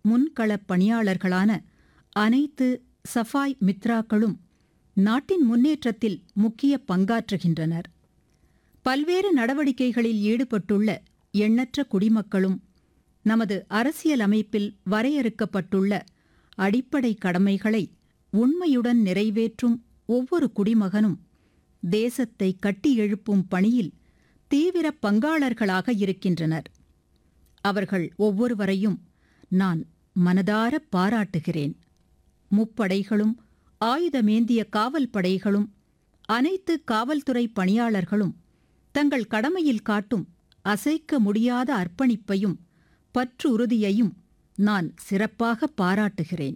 முன்களப் பணியாளர்களான அனைத்து சஃபாய் மித்ராக்களும் நாட்டின் முன்னேற்றத்தில் முக்கிய பங்காற்றுகின்றனர் பல்வேறு நடவடிக்கைகளில் ஈடுபட்டுள்ள எண்ணற்ற குடிமக்களும் நமது அரசியல் அமைப்பில் வரையறுக்கப்பட்டுள்ள அடிப்படை கடமைகளை உண்மையுடன் நிறைவேற்றும் ஒவ்வொரு குடிமகனும் தேசத்தை கட்டி எழுப்பும் பணியில் தீவிர பங்காளர்களாக இருக்கின்றனர் அவர்கள் ஒவ்வொருவரையும் நான் மனதார பாராட்டுகிறேன் முப்படைகளும் ஆயுதமேந்திய காவல் படைகளும் அனைத்து காவல்துறை பணியாளர்களும் தங்கள் கடமையில் காட்டும் அசைக்க முடியாத அர்ப்பணிப்பையும் பற்றுறுதியையும் நான் சிறப்பாக பாராட்டுகிறேன்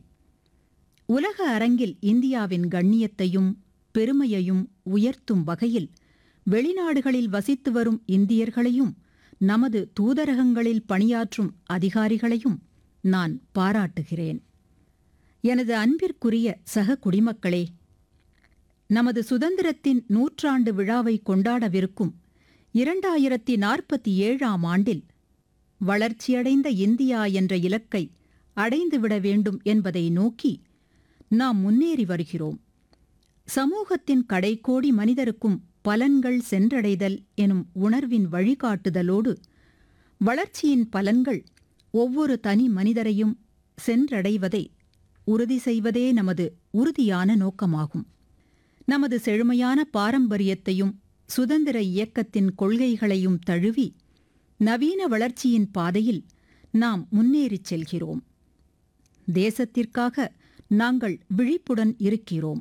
உலக அரங்கில் இந்தியாவின் கண்ணியத்தையும் பெருமையையும் உயர்த்தும் வகையில் வெளிநாடுகளில் வசித்து வரும் இந்தியர்களையும் நமது தூதரகங்களில் பணியாற்றும் அதிகாரிகளையும் நான் பாராட்டுகிறேன் எனது அன்பிற்குரிய சக குடிமக்களே நமது சுதந்திரத்தின் நூற்றாண்டு விழாவை கொண்டாடவிருக்கும் இரண்டாயிரத்தி நாற்பத்தி ஏழாம் ஆண்டில் வளர்ச்சியடைந்த இந்தியா என்ற இலக்கை அடைந்துவிட வேண்டும் என்பதை நோக்கி நாம் முன்னேறி வருகிறோம் சமூகத்தின் கடைக்கோடி மனிதருக்கும் பலன்கள் சென்றடைதல் எனும் உணர்வின் வழிகாட்டுதலோடு வளர்ச்சியின் பலன்கள் ஒவ்வொரு தனி மனிதரையும் சென்றடைவதை உறுதி செய்வதே நமது உறுதியான நோக்கமாகும் நமது செழுமையான பாரம்பரியத்தையும் சுதந்திர இயக்கத்தின் கொள்கைகளையும் தழுவி நவீன வளர்ச்சியின் பாதையில் நாம் முன்னேறிச் செல்கிறோம் தேசத்திற்காக நாங்கள் விழிப்புடன் இருக்கிறோம்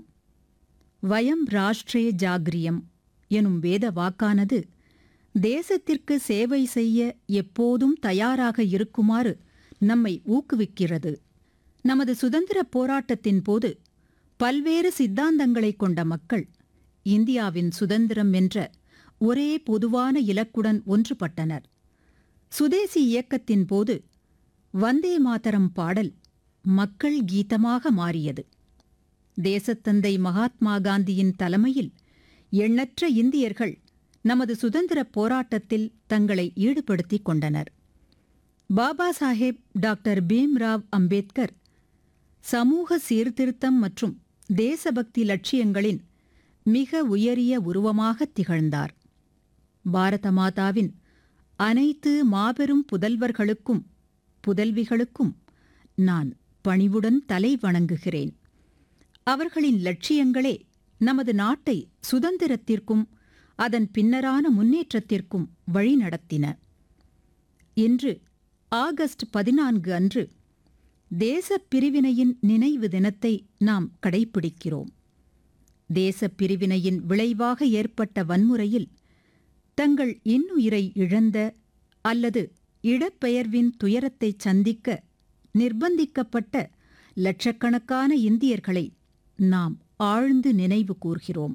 வயம் ராஷ்டிரே ஜாகிரியம் எனும் வேத வாக்கானது தேசத்திற்கு சேவை செய்ய எப்போதும் தயாராக இருக்குமாறு நம்மை ஊக்குவிக்கிறது நமது சுதந்திரப் போராட்டத்தின் போது பல்வேறு சித்தாந்தங்களை கொண்ட மக்கள் இந்தியாவின் சுதந்திரம் என்ற ஒரே பொதுவான இலக்குடன் ஒன்றுபட்டனர் சுதேசி இயக்கத்தின் போது வந்தே மாதரம் பாடல் மக்கள் கீதமாக மாறியது தேசத்தந்தை மகாத்மா காந்தியின் தலைமையில் எண்ணற்ற இந்தியர்கள் நமது சுதந்திரப் போராட்டத்தில் தங்களை ஈடுபடுத்திக் கொண்டனர் பாபா சாஹேப் டாக்டர் பீம்ராவ் அம்பேத்கர் சமூக சீர்திருத்தம் மற்றும் தேசபக்தி லட்சியங்களின் மிக உயரிய உருவமாக திகழ்ந்தார் பாரத மாதாவின் அனைத்து மாபெரும் புதல்வர்களுக்கும் புதல்விகளுக்கும் நான் பணிவுடன் தலை வணங்குகிறேன் அவர்களின் லட்சியங்களே நமது நாட்டை சுதந்திரத்திற்கும் அதன் பின்னரான முன்னேற்றத்திற்கும் வழிநடத்தின இன்று ஆகஸ்ட் பதினான்கு அன்று தேசப் பிரிவினையின் நினைவு தினத்தை நாம் கடைப்பிடிக்கிறோம் தேசப் பிரிவினையின் விளைவாக ஏற்பட்ட வன்முறையில் தங்கள் இன்னுயிரை இழந்த அல்லது இடப்பெயர்வின் துயரத்தை சந்திக்க நிர்பந்திக்கப்பட்ட லட்சக்கணக்கான இந்தியர்களை நாம் ஆழ்ந்து நினைவு கூர்கிறோம்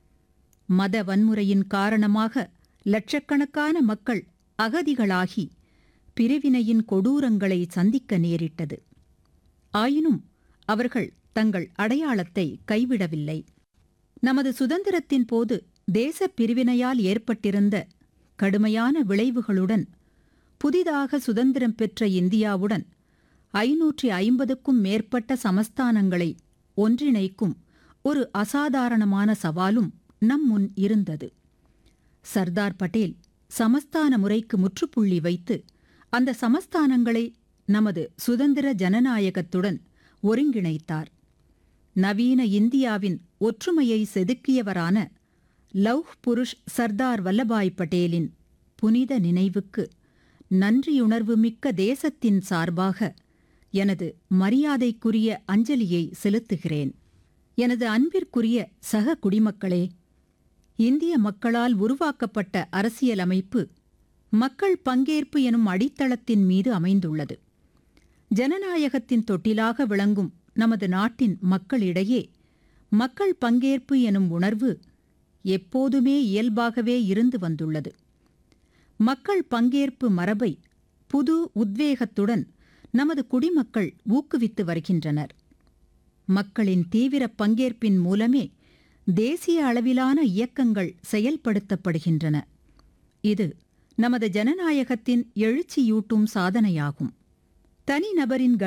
மத வன்முறையின் காரணமாக லட்சக்கணக்கான மக்கள் அகதிகளாகி பிரிவினையின் கொடூரங்களை சந்திக்க நேரிட்டது ஆயினும் அவர்கள் தங்கள் அடையாளத்தை கைவிடவில்லை நமது சுதந்திரத்தின் போது தேசப் பிரிவினையால் ஏற்பட்டிருந்த கடுமையான விளைவுகளுடன் புதிதாக சுதந்திரம் பெற்ற இந்தியாவுடன் ஐநூற்றி ஐம்பதுக்கும் மேற்பட்ட சமஸ்தானங்களை ஒன்றிணைக்கும் ஒரு அசாதாரணமான சவாலும் நம் முன் இருந்தது சர்தார் பட்டேல் சமஸ்தான முறைக்கு முற்றுப்புள்ளி வைத்து அந்த சமஸ்தானங்களை நமது சுதந்திர ஜனநாயகத்துடன் ஒருங்கிணைத்தார் நவீன இந்தியாவின் ஒற்றுமையை செதுக்கியவரான லவ் புருஷ் சர்தார் வல்லபாய் பட்டேலின் புனித நினைவுக்கு நன்றியுணர்வு மிக்க தேசத்தின் சார்பாக எனது மரியாதைக்குரிய அஞ்சலியை செலுத்துகிறேன் எனது அன்பிற்குரிய சக குடிமக்களே இந்திய மக்களால் உருவாக்கப்பட்ட அரசியலமைப்பு மக்கள் பங்கேற்பு எனும் அடித்தளத்தின் மீது அமைந்துள்ளது ஜனநாயகத்தின் தொட்டிலாக விளங்கும் நமது நாட்டின் மக்களிடையே மக்கள் பங்கேற்பு எனும் உணர்வு எப்போதுமே இயல்பாகவே இருந்து வந்துள்ளது மக்கள் பங்கேற்பு மரபை புது உத்வேகத்துடன் நமது குடிமக்கள் ஊக்குவித்து வருகின்றனர் மக்களின் தீவிர பங்கேற்பின் மூலமே தேசிய அளவிலான இயக்கங்கள் செயல்படுத்தப்படுகின்றன இது நமது ஜனநாயகத்தின் எழுச்சியூட்டும் சாதனையாகும் தனிநபரின்